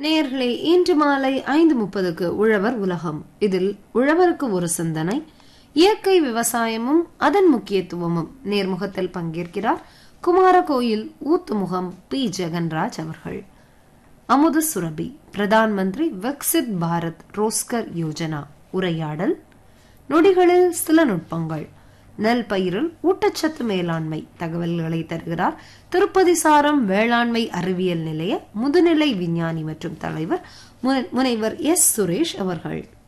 நேயர்களே இன்று மாலை ஐந்து முப்பதுக்கு உழவர் உலகம் இதில் உழவருக்கு ஒரு சிந்தனை இயற்கை விவசாயமும் அதன் முக்கியத்துவமும் நேர்முகத்தில் பங்கேற்கிறார் குமாரகோயில் ஊத்துமுகம் பி ஜெகன்ராஜ் அவர்கள் அமுத சுரபி பிரதான் மந்திரி விக்சித் பாரத் ரோஸ்கர் யோஜனா உரையாடல் நொடிகளில் சில நுட்பங்கள் நெல் பயிரில் ஊட்டச்சத்து மேலாண்மை தகவல்களை தருகிறார் திருப்பதி சாரம் வேளாண்மை அறிவியல் நிலைய முதுநிலை விஞ்ஞானி மற்றும் தலைவர் முனைவர் எஸ் சுரேஷ் அவர்கள்